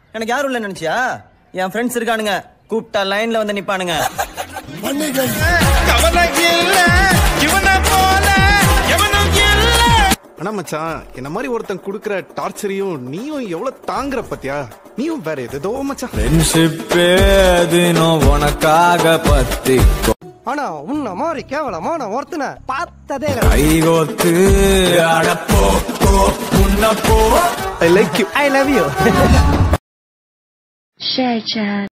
எனக்கு யாரும் இல்ல நினைச்சியா என் ஃப்ரெண்ட்ஸ் இருக்கானுங்க கூப்பிட்டா லைன்ல வந்து நிப்பானுங்க ஆனா மச்சான் என்ன மாதிரி ஒருத்தன் குடுக்குற டார்ச்சரையும் நீயும் எவ்வளவு தாங்குற பத்தியா நீயும் வேற எதோ மச்சான் ஃப்ரெண்ட்ஷிப்பே தினம் உனக்காக பத்தி ஆனா உன்ன மாதிரி கேவலமான ஒருத்தனை பார்த்ததே கைகோத்து அடப்போ போ உன்ன போ I like you I love you Share chat.